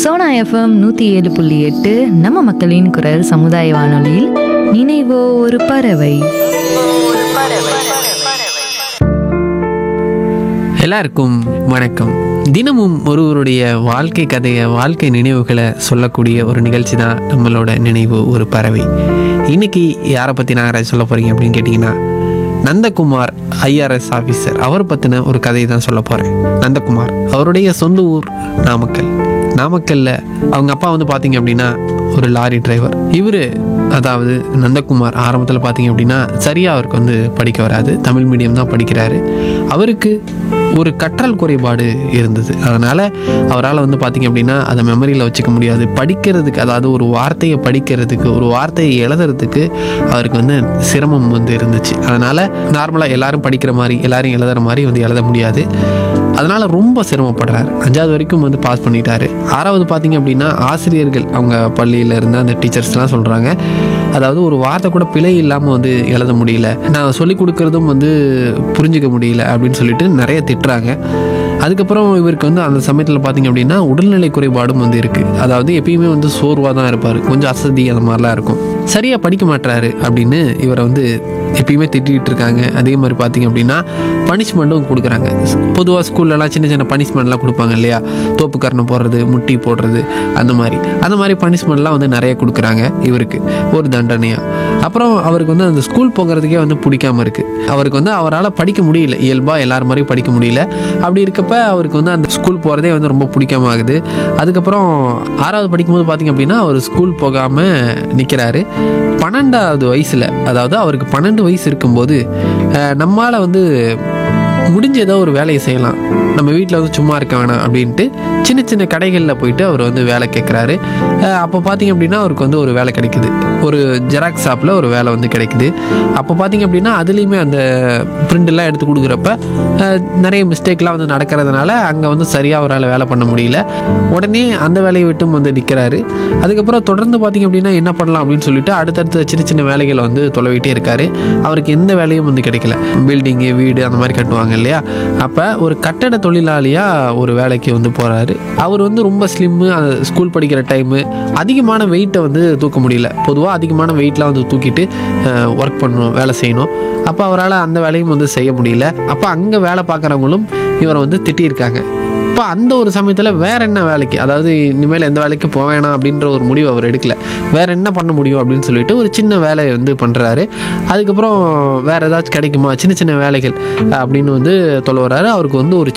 Sona FM நூற்றி ஏழு புள்ளி எட்டு நம்ம மக்களின் குரல் சமுதாய வானொலியில் நினைவோ ஒரு பறவை எல்லாருக்கும் வணக்கம் தினமும் ஒருவருடைய வாழ்க்கை கதையை வாழ்க்கை நினைவுகளை சொல்லக்கூடிய ஒரு நிகழ்ச்சி தான் நம்மளோட நினைவு ஒரு பறவை இன்னைக்கு யாரை பற்றி நான் சொல்ல போகிறீங்க அப்படின்னு கேட்டிங்கன்னா நந்தகுமார் ஐஆர்எஸ் ஆஃபீஸர் அவர் பற்றின ஒரு கதையை தான் சொல்ல போகிறேன் நந்தகுமார் அவருடைய சொந்த ஊர் நாமக்கல் நாமக்கல்ல அவங்க அப்பா வந்து பார்த்தீங்க அப்படின்னா ஒரு லாரி டிரைவர் இவர் அதாவது நந்தகுமார் ஆரம்பத்தில் பார்த்தீங்க அப்படின்னா சரியாக அவருக்கு வந்து படிக்க வராது தமிழ் மீடியம் தான் படிக்கிறாரு அவருக்கு ஒரு கற்றல் குறைபாடு இருந்தது அதனால் அவரால் வந்து பார்த்தீங்க அப்படின்னா அதை மெமரியில் வச்சுக்க முடியாது படிக்கிறதுக்கு அதாவது ஒரு வார்த்தையை படிக்கிறதுக்கு ஒரு வார்த்தையை எழுதுறதுக்கு அவருக்கு வந்து சிரமம் வந்து இருந்துச்சு அதனால் நார்மலாக எல்லாரும் படிக்கிற மாதிரி எல்லாரும் எழுதுற மாதிரி வந்து எழுத முடியாது அதனால் ரொம்ப சிரமப்படுறாரு அஞ்சாவது வரைக்கும் வந்து பாஸ் பண்ணிட்டாரு ஆறாவது பார்த்தீங்க அப்படின்னா ஆசிரியர்கள் அவங்க பள்ளியில் இருந்த அந்த டீச்சர்ஸ்லாம் சொல்கிறாங்க அதாவது ஒரு வார்த்தை கூட பிழை இல்லாமல் வந்து எழுத முடியல நான் சொல்லி கொடுக்கறதும் வந்து புரிஞ்சுக்க முடியல அப்படின்னு சொல்லிட்டு நிறைய திட்டுறாங்க அதுக்கப்புறம் இவருக்கு வந்து அந்த சமயத்தில் பார்த்தீங்க அப்படின்னா உடல்நிலை குறைபாடும் வந்து இருக்குது அதாவது எப்பயுமே வந்து சோர்வாக தான் இருப்பார் கொஞ்சம் அசதி அந்த மாதிரிலாம் இருக்கும் சரியாக படிக்க மாட்டாரு அப்படின்னு இவரை வந்து எப்பயுமே திட்டிகிட்டு இருக்காங்க அதே மாதிரி பார்த்தீங்க அப்படின்னா பனிஷ்மெண்ட்டும் கொடுக்குறாங்க பொதுவாக ஸ்கூல்லலாம் சின்ன சின்ன பனிஷ்மெண்ட்லாம் கொடுப்பாங்க இல்லையா தோப்பு கரணம் போடுறது முட்டி போடுறது அந்த மாதிரி அந்த மாதிரி பனிஷ்மெண்ட்லாம் வந்து நிறைய கொடுக்குறாங்க இவருக்கு ஒரு தண்டனையாக அப்புறம் அவருக்கு வந்து அந்த ஸ்கூல் போகிறதுக்கே வந்து பிடிக்காம இருக்குது அவருக்கு வந்து அவரால் படிக்க முடியல இயல்பாக எல்லார் மாதிரியும் படிக்க முடியல அப்படி இருக்கப்ப அவருக்கு வந்து அந்த ஸ்கூல் போகிறதே வந்து ரொம்ப பிடிக்காம ஆகுது அதுக்கப்புறம் ஆறாவது படிக்கும்போது பார்த்தீங்க அப்படின்னா அவர் ஸ்கூல் போகாமல் நிற்கிறாரு பன்னெண்டாவது வயசில் அதாவது அவருக்கு பன்னெண்டு வயசு இருக்கும்போது அஹ், நம்மால வந்து முடிஞ்ச ஏதோ ஒரு வேலையை செய்யலாம் நம்ம வீட்டில் வந்து சும்மா இருக்க வேணாம் அப்படின்ட்டு சின்ன சின்ன கடைகளில் போயிட்டு அவர் வந்து வேலை கேட்குறாரு அப்போ பார்த்தீங்க அப்படின்னா அவருக்கு வந்து ஒரு வேலை கிடைக்குது ஒரு ஜெராக்ஸ் ஷாப்பில் ஒரு வேலை வந்து கிடைக்குது அப்போ பார்த்தீங்க அப்படின்னா அதுலேயுமே அந்த பிரிண்டெல்லாம் எடுத்து கொடுக்குறப்ப அஹ், நிறைய மிஸ்டேக்லாம் வந்து நடக்கிறதுனால அங்கே வந்து சரியாக அவரால் வேலை பண்ண முடியல உடனே அந்த வேலையை விட்டும் வந்து நிற்கிறாரு அதுக்கப்புறம் தொடர்ந்து பார்த்தீங்க அப்படின்னா என்ன பண்ணலாம் அப்படின்னு சொல்லிட்டு அடுத்தடுத்த சின்ன சின்ன வேலைகளை வந்து தொலைவிட்டே இருக்காரு அவருக்கு எந்த வேலையும் வந்து கிடைக்கல பில்டிங்கு வீடு அந்த மாதிரி கட்டுவாங்க இல்லையா அப்போ ஒரு கட்டட தொழிலாளியாக ஒரு வேலைக்கு வந்து போகிறாரு அவர் வந்து ரொம்ப ஸ்லிம்மு ஸ்கூல் படிக்கிற டைமு அதிகமான வெயிட்டை வந்து தூக்க முடியல பொதுவாக அதிகமான வெயிட்லாம் வந்து தூக்கிட்டு ஒர்க் பண்ணணும் வேலை செய்யணும் அப்போ அவரால் அந்த வேலையும் வந்து செய்ய முடியல அப்போ அங்கே வேலை பார்க்குறவங்களும் இவரை வந்து திட்டியிருக்காங்க இப்போ அந்த ஒரு சமயத்தில் வேற என்ன வேலைக்கு அதாவது இனிமேல் எந்த வேலைக்கு போக வேணாம் அப்படின்ற ஒரு முடிவு அவர் எடுக்கல வேற என்ன பண்ண முடியும் அப்படின்னு சொல்லிட்டு ஒரு சின்ன வேலையை வந்து பண்ணுறாரு அதுக்கப்புறம் வேற ஏதாச்சும் கிடைக்குமா சின்ன சின்ன வேலைகள் அப்படின்னு வந்து தொலை வர்றாரு அவருக்கு வந்து ஒரு